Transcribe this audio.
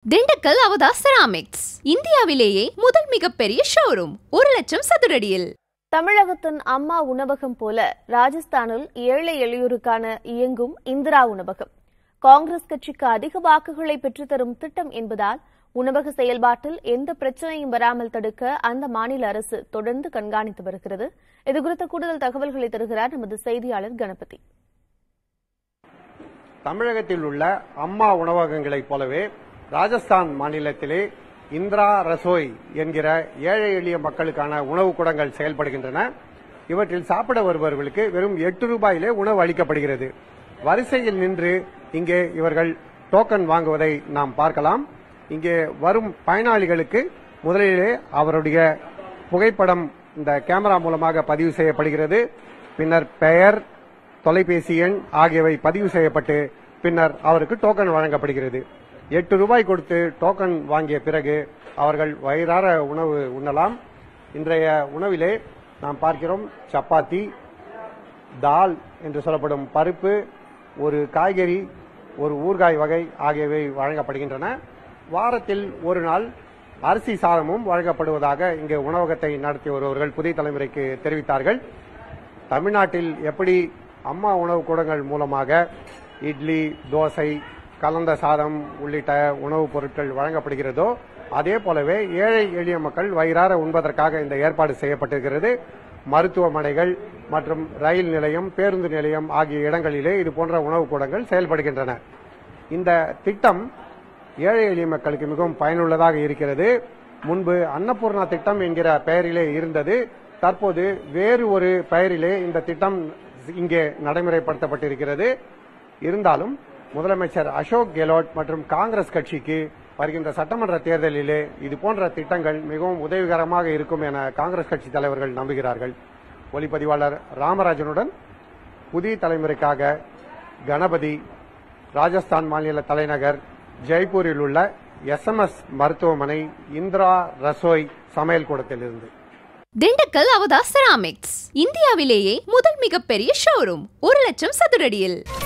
திண்டுக்கல் அவதா செராமிக்ஸ் இந்தியாவிலேயே முதல் மிகப்பெரிய ஷோரூம் ஒரு லட்சம் சதுரடியில் தமிழகத்தின் அம்மா உணவகம் போல ராஜஸ்தானில் ஏழை எளியோருக்கான இயங்கும் இந்திரா உணவகம் காங்கிரஸ் கட்சிக்கு அதிக வாக்குகளை பெற்றுத்தரும் திட்டம் என்பதால் உணவக செயல்பாட்டில் எந்த பிரச்சனையும் வராமல் தடுக்க அந்த மாநில அரசு தொடர்ந்து கண்காணித்து வருகிறது இதுகுறித்த கூடுதல் தகவல்களை தருகிறார் நமது செய்தியாளர் கணபதி தமிழகத்தில் உள்ள அம்மா உணவகங்களைப் போலவே ராஜஸ்தான் மாநிலத்திலே இந்திரா ரசோய் என்கிற ஏழை எளிய மக்களுக்கான உணவு கூடங்கள் செயல்படுகின்றன இவற்றில் சாப்பிட வருபவர்களுக்கு வெறும் எட்டு ரூபாயிலே உணவு அளிக்கப்படுகிறது வரிசையில் நின்று இங்கே இவர்கள் டோக்கன் வாங்குவதை நாம் பார்க்கலாம் இங்கே வரும் பயனாளிகளுக்கு முதலிலே அவருடைய புகைப்படம் இந்த கேமரா மூலமாக பதிவு செய்யப்படுகிறது பின்னர் பெயர் தொலைபேசி எண் ஆகியவை பதிவு செய்யப்பட்டு பின்னர் அவருக்கு டோக்கன் வழங்கப்படுகிறது எட்டு ரூபாய் கொடுத்து டோக்கன் வாங்கிய பிறகு அவர்கள் வயிறார உணவு உண்ணலாம் இன்றைய உணவிலே நாம் பார்க்கிறோம் சப்பாத்தி தால் என்று சொல்லப்படும் பருப்பு ஒரு காய்கறி ஒரு ஊறுகாய் வகை ஆகியவை வழங்கப்படுகின்றன வாரத்தில் ஒரு நாள் அரிசி சாதமும் வழங்கப்படுவதாக இங்கு உணவகத்தை நடத்தி வருபவர்கள் புதிய தலைமுறைக்கு தெரிவித்தார்கள் தமிழ்நாட்டில் எப்படி அம்மா உணவு கூடங்கள் மூலமாக இட்லி தோசை கலந்த சாதம் உள்ளிட்ட உணவுப் பொருட்கள் வழங்கப்படுகிறதோ அதே போலவே ஏழை எளிய மக்கள் வயிறார உண்பதற்காக இந்த ஏற்பாடு செய்யப்பட்டிருக்கிறது மருத்துவமனைகள் மற்றும் ரயில் நிலையம் பேருந்து நிலையம் ஆகிய இடங்களிலே இது போன்ற உணவுக் கூடங்கள் செயல்படுகின்றன இந்த திட்டம் ஏழை எளிய மக்களுக்கு மிகவும் பயனுள்ளதாக இருக்கிறது முன்பு அன்னபூர்ணா திட்டம் என்கிற பெயரிலே இருந்தது தற்போது வேறு ஒரு பெயரிலே இந்த திட்டம் இங்கே நடைமுறைப்படுத்தப்பட்டிருக்கிறது இருந்தாலும் முதலமைச்சர் அசோக் கெலோட் மற்றும் காங்கிரஸ் கட்சிக்கு வருகின்ற சட்டமன்ற தேர்தலிலே இது போன்ற திட்டங்கள் மிகவும் உதவிகரமாக இருக்கும் என காங்கிரஸ் கட்சி தலைவர்கள் நம்புகிறார்கள் ஒளிப்பதிவாளர் ராமராஜனுடன் புதிய தலைமுறைக்காக கணபதி ராஜஸ்தான் மாநில தலைநகர் ஜெய்ப்பூரில் உள்ள எஸ்எம்எஸ் மருத்துவமனை இந்திரா ரசோய் சமையல் கூடத்திலிருந்து திண்டுக்கல் அவதா செராமிக்ஸ் இந்தியாவிலேயே முதல் மிகப்பெரிய ஷோரூம் ஒரு லட்சம் சதுரடியில்